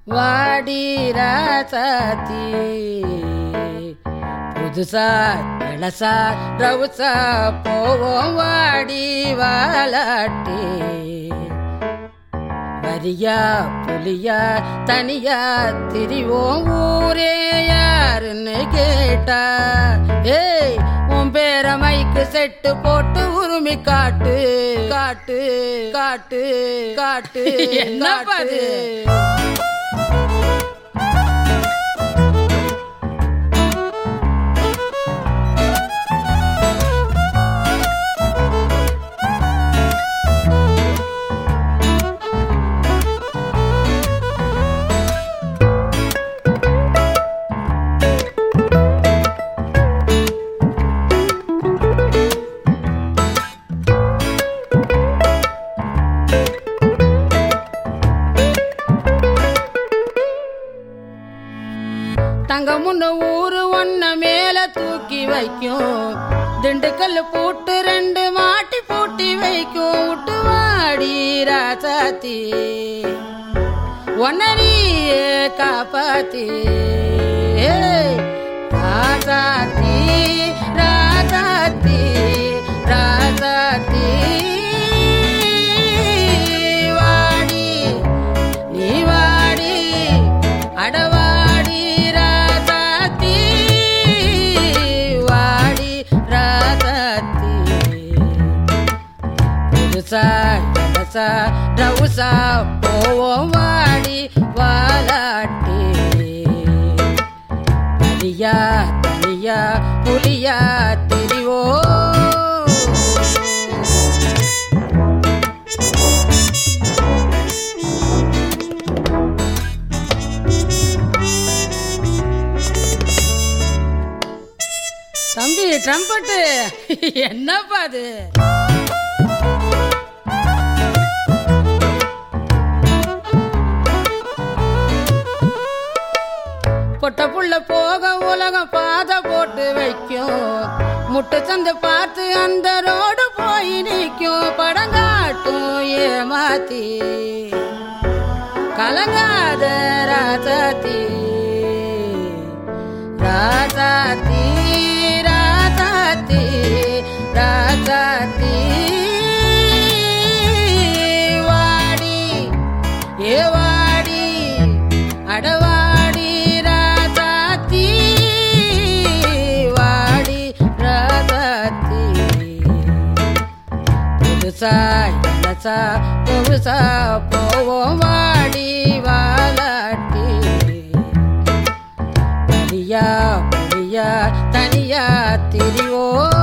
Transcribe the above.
வாடி ராசாத்தி புதுசா இளசா ரவுசா போவோம் வாடி வாலாட்டி வரியா புலியா தனியா திரிவோம் ஊரே யாருன்னு கேட்டா ஏய் உன் பேர மைக்கு செட்டு போட்டு உருமி காட்டு காட்டு காட்டு காட்டு என்ன பாது தங்க முன்ன ஊரு ஒன்ன மேல தூக்கி வைக்கும் திண்டுக்கல் பூட்டு ரெண்டு மாட்டி பூட்டி வைக்கும் விட்டு வாடி ராசாத்தி ஒன்னரியே காப்பாத்தி ஏய், ராசாத்தி ராசாத்தி ராசாத்தி வாடி நீ வாடி அடவாடி ராசாத்தி வாடி ராசாத்தி புதுசா இடசா ரவுசா போவோம் வாடி வாலாட்டி தனியா தனியா புலியா திரிவோ தம்பி ட்ரம்பட்டு என்னப்பா அது பொட்ட புள்ள போக உலகம் பாத போட்டு வைக்கும் முட்டு சந்து பார்த்து அந்த ரோடு போய் நிற்கும் படங்காட்டும் ஏமாத்தி கலங்காத ராசாத்தி ராசாத்தி ராசாத்தி ராசாத்தி வாடி ஏ வாடி அடவாடி ராசாத்தி வாடி ராசாத்தி புதுசா இளசா புதுசா போவோம் வாடி வாலாட்டி தனியா புரியா தனியா திரிவோம்